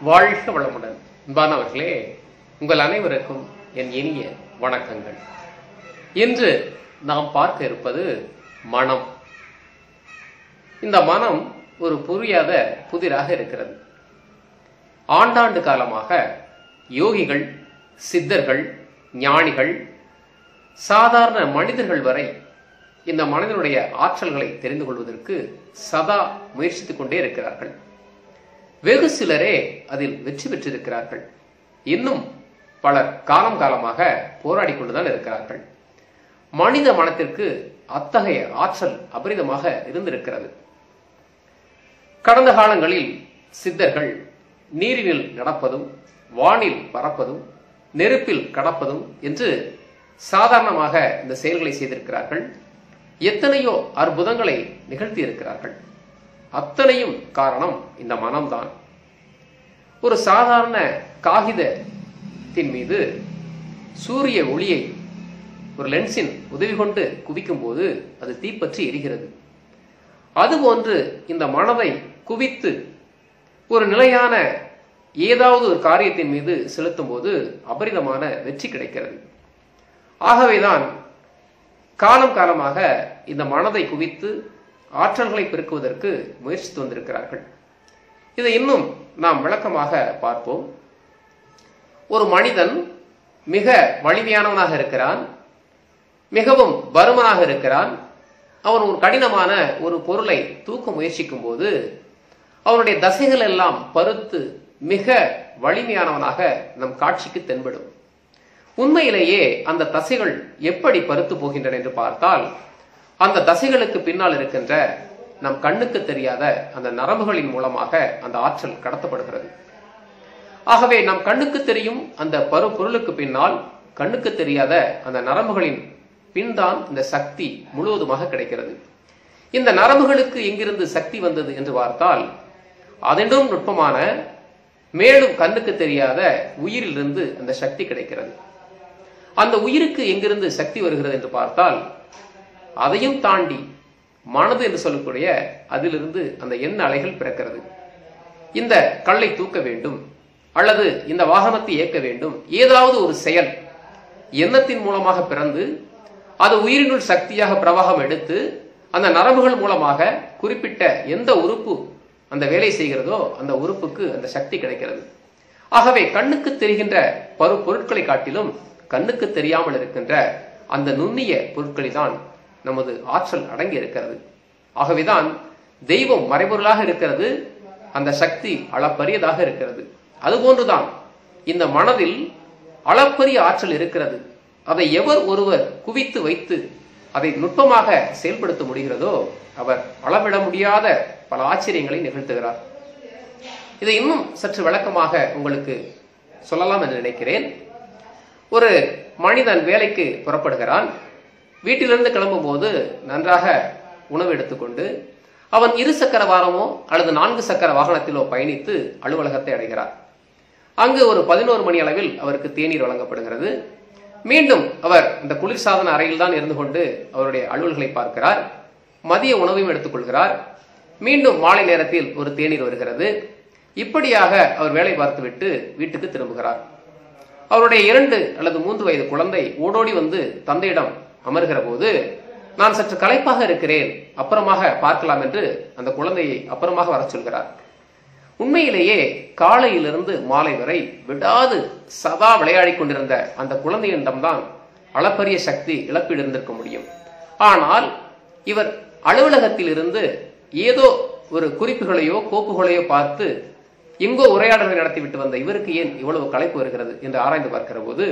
வாழ்க வளமுடன் அன்பானவர்களே உங்கள் அனைவருக்கும் என் இனிய வணக்கங்கள் இன்று நாம் பார்க்க இருப்பது மனம் இந்த மனம் ஒரு புரியாத புதிராக இருக்கிறது ஆண்டாண்டு காலமாக யோகிகள் சித்தர்கள் ஞானிகள் சாதாரண மனிதர்கள் வரை இந்த மனிதனுடைய ஆற்றல்களை தெரிந்து கொள்வதற்கு சதா முயற்சித்துக் கொண்டே இருக்கிறார்கள் வெகு சிலரே அதில் வெற்றி பெற்றிருக்கிறார்கள் இன்னும் பலர் காலம் காலமாக போராடி கொண்டுதான் இருக்கிறார்கள் மனித மனத்திற்கு அத்தகைய ஆற்றல் அபரிதமாக இருந்திருக்கிறது கடந்த காலங்களில் சித்தர்கள் நீரினில் நடப்பதும் வானில் பறப்பதும் நெருப்பில் கடப்பதும் என்று சாதாரணமாக இந்த செயல்களை செய்திருக்கிறார்கள் எத்தனையோ அற்புதங்களை நிகழ்த்தி இருக்கிறார்கள் அத்தனையும் காரணம் இந்த மனம்தான் ஒரு சாதாரண காகிதத்தின் மீது சூரிய ஒளியை ஒரு லென்ஸின் உதவி கொண்டு குவிக்கும் போது அது தீப்பற்றி எரிகிறது அதுபோன்று இந்த மனதை குவித்து ஒரு நிலையான ஏதாவது ஒரு காரியத்தின் மீது செலுத்தும் போது அபரிதமான வெற்றி கிடைக்கிறது ஆகவேதான் காலம் காலமாக இந்த மனதை குவித்து ஆற்றல்களை பெருக்குவதற்கு முயற்சித்து வந்திருக்கிறார்கள் இதை இன்னும் நாம் விளக்கமாக பார்ப்போம் ஒரு மனிதன் மிக வலிமையானவனாக இருக்கிறான் மிகவும் பருமனாக இருக்கிறான் அவன் ஒரு கடினமான ஒரு பொருளை தூக்க முயற்சிக்கும் போது அவனுடைய தசைகள் எல்லாம் பருத்து மிக வலிமையானவனாக நம் காட்சிக்கு தென்படும் உண்மையிலேயே அந்த தசைகள் எப்படி பருத்து போகின்றன என்று பார்த்தால் அந்த தசைகளுக்கு பின்னால் இருக்கின்ற நம் கண்ணுக்கு தெரியாத அந்த நரம்புகளின் மூலமாக அந்த ஆற்றல் கடத்தப்படுகிறது ஆகவே நம் கண்ணுக்கு தெரியும் அந்த பரு பொருளுக்கு பின்னால் கண்ணுக்கு தெரியாத அந்த நரம்புகளின் பின்தான் இந்த சக்தி முழுவதுமாக கிடைக்கிறது இந்த நரம்புகளுக்கு எங்கிருந்து சக்தி வந்தது என்று பார்த்தால் அதென்றும் நுட்பமான மேலும் கண்ணுக்கு தெரியாத உயிரிலிருந்து அந்த சக்தி கிடைக்கிறது அந்த உயிருக்கு எங்கிருந்து சக்தி வருகிறது என்று பார்த்தால் அதையும் தாண்டி மனது என்று சொல்லக்கூடிய அதிலிருந்து அந்த எண்ண அலைகள் பிறக்கிறது இந்த கல்லை தூக்க வேண்டும் அல்லது இந்த வாகனத்தை இயக்க வேண்டும் ஏதாவது ஒரு செயல் எண்ணத்தின் மூலமாக பிறந்து அது உயிரினுள் சக்தியாக பிரவாகம் எடுத்து அந்த நரம்புகள் மூலமாக குறிப்பிட்ட எந்த உறுப்பு அந்த வேலை செய்கிறதோ அந்த உறுப்புக்கு அந்த சக்தி கிடைக்கிறது ஆகவே கண்ணுக்கு தெரிகின்ற பரு பொருட்களை காட்டிலும் கண்ணுக்கு தெரியாமல் இருக்கின்ற அந்த நுண்ணிய பொருட்களில் தான் நமது ஆற்றல் அடங்கி இருக்கிறது ஆகவேதான் தெய்வம் மறைபொருளாக இருக்கிறது அந்த சக்தி அளப்பரியதாக இருக்கிறது அதுபோன்றுதான் இந்த மனதில் அளப்பரிய ஆற்றல் இருக்கிறது அதை எவர் ஒருவர் குவித்து வைத்து அதை நுட்பமாக செயல்படுத்த முடிகிறதோ அவர் அளவிட முடியாத பல ஆச்சரியங்களை நிகழ்த்துகிறார் இதை இன்னும் சற்று விளக்கமாக உங்களுக்கு சொல்லலாம் என்று நினைக்கிறேன் ஒரு மனிதன் வேலைக்கு புறப்படுகிறான் வீட்டிலிருந்து கிளம்பும் போது நன்றாக உணவு எடுத்துக்கொண்டு அவன் இரு சக்கர வாகனமோ அல்லது நான்கு சக்கர வாகனத்திலோ பயணித்து அலுவலகத்தை அடைகிறார் அங்கு ஒரு பதினோரு மணி அளவில் அவருக்கு தேநீர் வழங்கப்படுகிறது மீண்டும் அவர் இந்த குளிர்சாதன அறையில் தான் இருந்து கொண்டு அவருடைய அலுவல்களை பார்க்கிறார் மதிய உணவையும் எடுத்துக்கொள்கிறார் மீண்டும் மாலை நேரத்தில் ஒரு தேநீர் வருகிறது இப்படியாக அவர் வேலை பார்த்துவிட்டு வீட்டுக்கு திரும்புகிறார் அவருடைய இரண்டு அல்லது மூன்று வயது குழந்தை ஓடோடி வந்து தந்தையிடம் அமர்கிற போது நான் சற்று களைப்பாக இருக்கிறேன் அப்புறமாக பார்க்கலாம் என்று அந்த குழந்தையை அப்புறமாக வர சொல்கிறார் உண்மையிலேயே காலையிலிருந்து மாலை வரை விடாது சதா விளையாடி கொண்டிருந்த அந்த குழந்தையிடம்தான் அளப்பரிய சக்தி இழப்பீடு இருந்திருக்க முடியும் ஆனால் இவர் அலுவலகத்தில் இருந்து ஏதோ ஒரு குறிப்புகளையோ கோப்புகளையோ பார்த்து எங்கோ உரையாடல்களை நடத்திவிட்டு வந்த இவருக்கு ஏன் இவ்வளவு களைப்பு வருகிறது என்று ஆராய்ந்து பார்க்கிற போது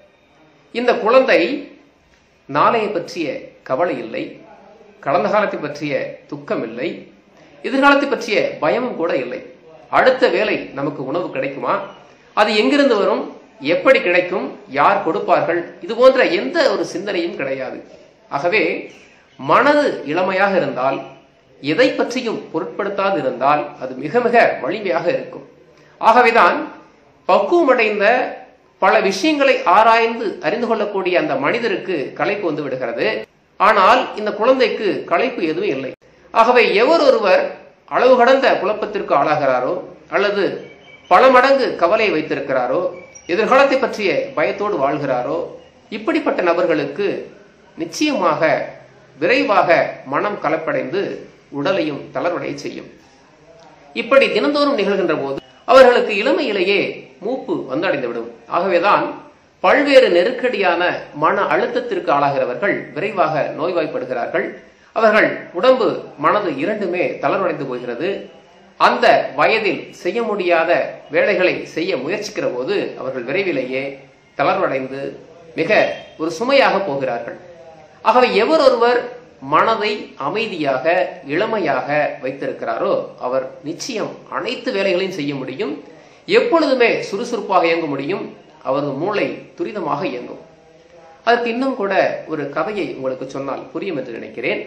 இந்த குழந்தை நாளைய பற்றிய கவலை இல்லை கடந்த காலத்தை பற்றிய துக்கம் இல்லை எதிர்காலத்தை பற்றிய பயமும் கூட இல்லை அடுத்த வேலை நமக்கு உணவு கிடைக்குமா அது எங்கிருந்து வரும் எப்படி கிடைக்கும் யார் கொடுப்பார்கள் இது போன்ற எந்த ஒரு சிந்தனையும் கிடையாது ஆகவே மனது இளமையாக இருந்தால் எதை பற்றியும் பொருட்படுத்தாது இருந்தால் அது மிக மிக வலிமையாக இருக்கும் ஆகவேதான் பக்குவமடைந்த பல விஷயங்களை ஆராய்ந்து அறிந்து கொள்ளக்கூடிய அந்த மனிதருக்கு களைப்பு வந்து விடுகிறது ஆனால் இந்த குழந்தைக்கு களைப்பு எதுவும் இல்லை ஆகவே எவர் ஒருவர் அளவு கடந்த குழப்பத்திற்கு ஆளாகிறாரோ அல்லது பல மடங்கு கவலையை வைத்திருக்கிறாரோ எதிர்காலத்தை பற்றிய பயத்தோடு வாழ்கிறாரோ இப்படிப்பட்ட நபர்களுக்கு நிச்சயமாக விரைவாக மனம் கலப்படைந்து உடலையும் தளர்வடைய செய்யும் இப்படி தினந்தோறும் நிகழ்கின்ற போது அவர்களுக்கு இளமையிலேயே மூப்பு வந்தடைந்துவிடும் ஆகவேதான் பல்வேறு நெருக்கடியான மன அழுத்தத்திற்கு ஆளாகிறவர்கள் விரைவாக நோய்வாய்ப்படுகிறார்கள் அவர்கள் உடம்பு மனது இரண்டுமே தளர்வடைந்து போகிறது அந்த வயதில் செய்ய முடியாத வேலைகளை செய்ய முயற்சிக்கிற போது அவர்கள் விரைவிலேயே தளர்வடைந்து மிக ஒரு சுமையாக போகிறார்கள் ஆகவே எவரொருவர் மனதை அமைதியாக இளமையாக வைத்திருக்கிறாரோ அவர் நிச்சயம் அனைத்து வேலைகளையும் செய்ய முடியும் எப்பொழுதுமே சுறுசுறுப்பாக இயங்க முடியும் அவரது மூளை துரிதமாக இயங்கும் அதற்கு இன்னும் கூட ஒரு கதையை உங்களுக்கு சொன்னால் புரியும் என்று நினைக்கிறேன்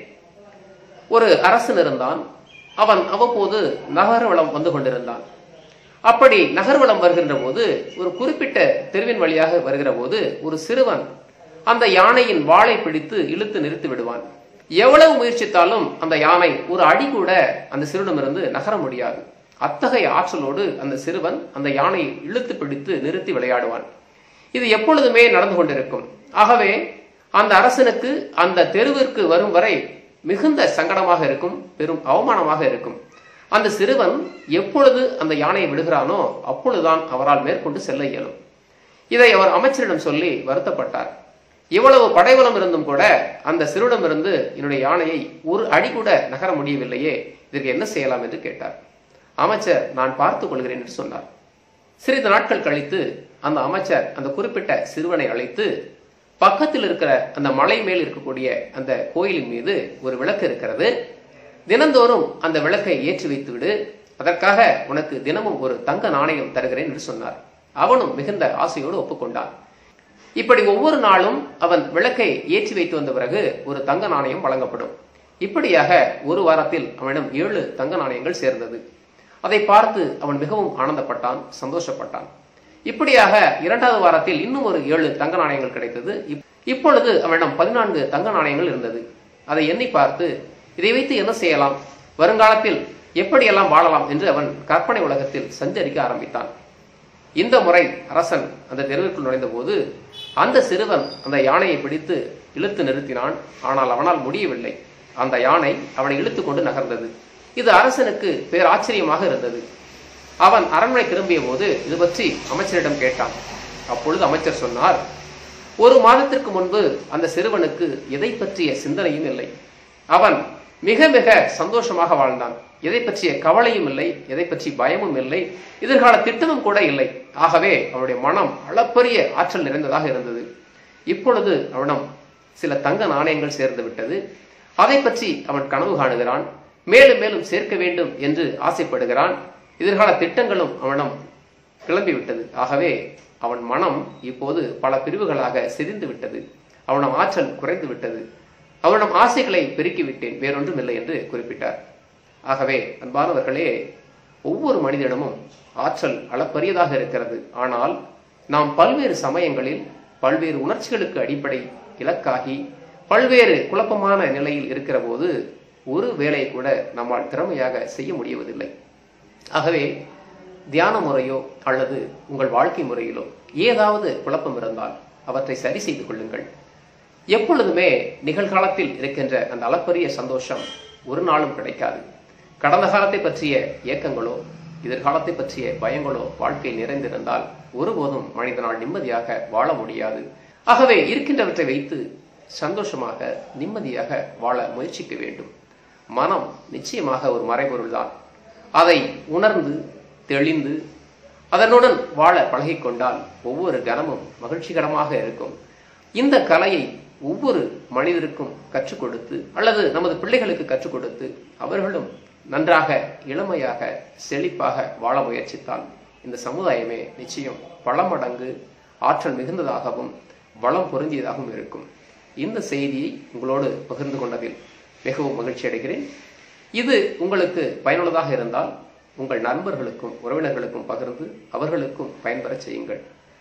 ஒரு அரசன் இருந்தான் அவன் அவ்வப்போது நகர்வலம் வந்து கொண்டிருந்தான் அப்படி நகர்வலம் வருகின்ற போது ஒரு குறிப்பிட்ட தெருவின் வழியாக வருகிற போது ஒரு சிறுவன் அந்த யானையின் வாளை பிடித்து இழுத்து நிறுத்தி விடுவான் எவ்வளவு முயற்சித்தாலும் அந்த யானை ஒரு அடி கூட அந்த சிறுவனிடமிருந்து நகர முடியாது அத்தகைய ஆற்றலோடு அந்த சிறுவன் அந்த யானையை இழுத்து பிடித்து நிறுத்தி விளையாடுவான் இது எப்பொழுதுமே நடந்து கொண்டிருக்கும் ஆகவே அந்த அரசனுக்கு அந்த தெருவிற்கு வரும் வரை மிகுந்த சங்கடமாக இருக்கும் பெரும் அவமானமாக இருக்கும் அந்த சிறுவன் எப்பொழுது அந்த யானையை விடுகிறானோ அப்பொழுதுதான் அவரால் மேற்கொண்டு செல்ல இயலும் இதை அவர் அமைச்சரிடம் சொல்லி வருத்தப்பட்டார் இவ்வளவு படைபலம் இருந்தும் கூட அந்த சிறுவிடமிருந்து என்னுடைய யானையை ஒரு அடி கூட நகர முடியவில்லையே இதற்கு என்ன செய்யலாம் என்று கேட்டார் அமைச்சர் நான் பார்த்துக் கொள்கிறேன் என்று சொன்னார் சிறிது நாட்கள் கழித்து அந்த அமைச்சர் அந்த குறிப்பிட்ட சிறுவனை அழைத்து பக்கத்தில் இருக்கிற அந்த மலை மேல் இருக்கக்கூடிய அந்த கோயிலின் மீது ஒரு விளக்கு இருக்கிறது தினந்தோறும் அந்த விளக்கை ஏற்றி வைத்து விடு அதற்காக உனக்கு தினமும் ஒரு தங்க நாணயம் தருகிறேன் என்று சொன்னார் அவனும் மிகுந்த ஆசையோடு ஒப்புக்கொண்டான் இப்படி ஒவ்வொரு நாளும் அவன் விளக்கை ஏற்றி வைத்து வந்த பிறகு ஒரு தங்க நாணயம் வழங்கப்படும் இப்படியாக ஒரு வாரத்தில் அவனிடம் ஏழு தங்க நாணயங்கள் சேர்ந்தது அதை பார்த்து அவன் மிகவும் ஆனந்தப்பட்டான் சந்தோஷப்பட்டான் இப்படியாக இரண்டாவது வாரத்தில் இன்னும் ஒரு ஏழு தங்க நாணயங்கள் கிடைத்தது இப்- இப்பொழுது அவனிடம் பதினான்கு தங்க நாணயங்கள் இருந்தது அதை எண்ணி பார்த்து இதை வைத்து என்ன செய்யலாம் வருங்காலத்தில் எப்படியெல்லாம் வாழலாம் என்று அவன் கற்பனை உலகத்தில் சஞ்சரிக்க ஆரம்பித்தான் இந்த முறை அரசன் அந்த தெருவிற்குள் நுழைந்த போது அந்த சிறுவன் அந்த யானையை பிடித்து இழுத்து நிறுத்தினான் ஆனால் அவனால் முடியவில்லை அந்த யானை அவனை இழுத்து கொண்டு நகர்ந்தது இது அரசனுக்கு பேர் ஆச்சரியமாக இருந்தது அவன் அரண்மனை திரும்பிய போது இது பற்றி அமைச்சரிடம் கேட்டான் அப்பொழுது அமைச்சர் சொன்னார் ஒரு மாதத்திற்கு முன்பு அந்த சிறுவனுக்கு எதை பற்றிய சிந்தனையும் இல்லை அவன் மிக மிக சந்தோஷமாக வாழ்ந்தான் எதை பற்றிய கவலையும் இல்லை எதை பற்றி பயமும் இல்லை எதிர்கால திட்டமும் கூட இல்லை ஆகவே அவனுடைய மனம் அளப்பரிய ஆற்றல் நிறைந்ததாக இருந்தது இப்பொழுது அவனிடம் சில தங்க நாணயங்கள் சேர்ந்து விட்டது அதை பற்றி அவன் கனவு காணுகிறான் மேலும் மேலும் சேர்க்க வேண்டும் என்று ஆசைப்படுகிறான் எதிர்கால திட்டங்களும் அவனிடம் கிளம்பிவிட்டது ஆகவே அவன் மனம் இப்போது பல பிரிவுகளாக சிரிந்து விட்டது அவனிடம் ஆற்றல் குறைந்து விட்டது அவனிடம் ஆசைகளை பெருக்கி விட்டேன் வேறொன்றும் இல்லை என்று குறிப்பிட்டார் ஆகவே அன்பானவர்களே ஒவ்வொரு மனிதனிடமும் ஆற்றல் அளப்பரியதாக இருக்கிறது ஆனால் நாம் பல்வேறு சமயங்களில் பல்வேறு உணர்ச்சிகளுக்கு அடிப்படை இலக்காகி பல்வேறு குழப்பமான நிலையில் இருக்கிற போது ஒரு வேலையை கூட நம்மால் திறமையாக செய்ய முடியவதில்லை ஆகவே தியான முறையோ அல்லது உங்கள் வாழ்க்கை முறையிலோ ஏதாவது குழப்பம் இருந்தால் அவற்றை சரி செய்து கொள்ளுங்கள் எப்பொழுதுமே நிகழ்காலத்தில் இருக்கின்ற அந்த அளப்பரிய சந்தோஷம் ஒரு நாளும் கிடைக்காது கடந்த காலத்தை பற்றிய ஏக்கங்களோ எதிர்காலத்தை பற்றிய பயங்களோ வாழ்க்கையில் நிறைந்திருந்தால் ஒருபோதும் மனிதனால் நிம்மதியாக வாழ முடியாது ஆகவே இருக்கின்றவற்றை வைத்து சந்தோஷமாக நிம்மதியாக வாழ முயற்சிக்க வேண்டும் மனம் நிச்சயமாக ஒரு மறைபொருள்தான் அதை உணர்ந்து தெளிந்து அதனுடன் வாழ பழகிக்கொண்டால் ஒவ்வொரு கணமும் மகிழ்ச்சிகரமாக இருக்கும் இந்த கலையை ஒவ்வொரு மனிதருக்கும் கற்றுக் கொடுத்து அல்லது நமது பிள்ளைகளுக்கு கற்றுக் கொடுத்து அவர்களும் நன்றாக இளமையாக செழிப்பாக வாழ முயற்சித்தால் இந்த சமுதாயமே நிச்சயம் பல மடங்கு ஆற்றல் மிகுந்ததாகவும் வளம் பொருந்தியதாகவும் இருக்கும் இந்த செய்தியை உங்களோடு பகிர்ந்து கொண்டதில் மிகவும் மகிழ்ச்சி அடைகிறேன் இது உங்களுக்கு பயனுள்ளதாக இருந்தால் உங்கள் நண்பர்களுக்கும் உறவினர்களுக்கும் பகிர்ந்து அவர்களுக்கும் பயன்பெறச் செய்யுங்கள்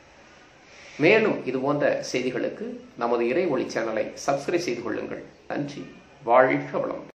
மேலும் இது போன்ற செய்திகளுக்கு நமது இறை ஒளி சேனலை சப்ஸ்கிரைப் செய்து கொள்ளுங்கள் நன்றி வாழ்க வளம்